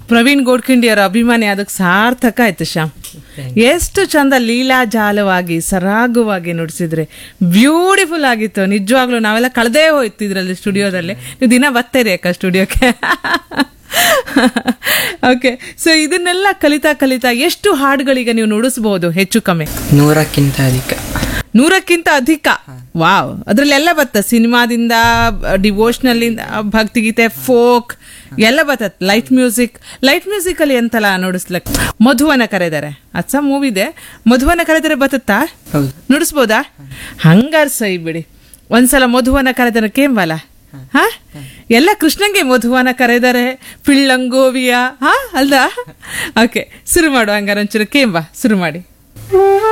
ಪ್ರವೀಣ್ ಗೋಡ್ಖಿಂಡಿಯವರ ಅಭಿಮಾನಿ ಅದಕ್ಕೆ ಸಾರ್ಥಕ ಆಯ್ತು ಶ್ಯಾಮ್ ಎಷ್ಟು ಚಂದ ಲೀಲಾಜಾಲವಾಗಿ ಸರಾಗವಾಗಿ ನುಡಿಸಿದ್ರೆ ಬ್ಯೂಟಿಫುಲ್ ಆಗಿತ್ತು ನಿಜವಾಗ್ಲೂ ನಾವೆಲ್ಲ ಕಳೆದೇ ಹೋಯ್ತು ಇದ್ರಲ್ಲಿ ಸ್ಟುಡಿಯೋದಲ್ಲಿ ನೀವು ದಿನ ಬರ್ತೀರಿ ಅಕ್ಕ ಸ್ಟುಡಿಯೋಕ್ಕೆ ಓಕೆ ಸೊ ಇದನ್ನೆಲ್ಲ ಕಲಿತಾ ಕಲಿತಾ ಎಷ್ಟು ಹಾಡುಗಳಿಗೆ ನೀವು ನುಡಿಸ್ಬೋದು ಹೆಚ್ಚು ಕಮ್ಮಿ ನೂರಕ್ಕಿಂತ ಅಧಿಕ ನೂರಕ್ಕಿಂತ ಅಧಿಕ ವಾವ್ ಅದ್ರಲ್ಲೆಲ್ಲ ಬತ್ತ ಸಿನಿಮಾದಿಂದ ಡಿವೋಷನಲ್ ಇಂದ ಭಕ್ತಿಗೀತೆ ಫೋಕ್ ಎಲ್ಲ ಬರ್ತತ್ ಲೈಟ್ ಮ್ಯೂಸಿಕ್ ಲೈಟ್ ಮ್ಯೂಸಿಕ್ ಅಲ್ಲಿ ಎಂತಲ್ಲ ನೋಡಿಸ್ಲಕ್ ಮಧುವನ ಕರೆದರೆ ಅಚ್ಚ ಮೂವಿದೆ ಮಧುವನ ಕರೆದರೆ ಬತ್ತತ್ತಾ ಹೌದು ನುಡಿಸ್ಬೋದಾ ಹಂಗಾರ್ ಸೈ ಬಿಡಿ ಒಂದ್ಸಲ ಮಧುವನ ಕರೆದನ ಕೇಂಬಲ ಹಾ ಎಲ್ಲ ಕೃಷ್ಣಂಗೆ ಮಧುವನ ಕರೆದರೆ ಪಿಳ್ಳಂಗೋವಿಯ ಹಾ ಅಲ್ದಾ ಓಕೆ ಶುರು ಮಾಡು ಹಂಗಾರ ಒಂಚೂರು ಕೇಂಬ ಶುರು ಮಾಡಿ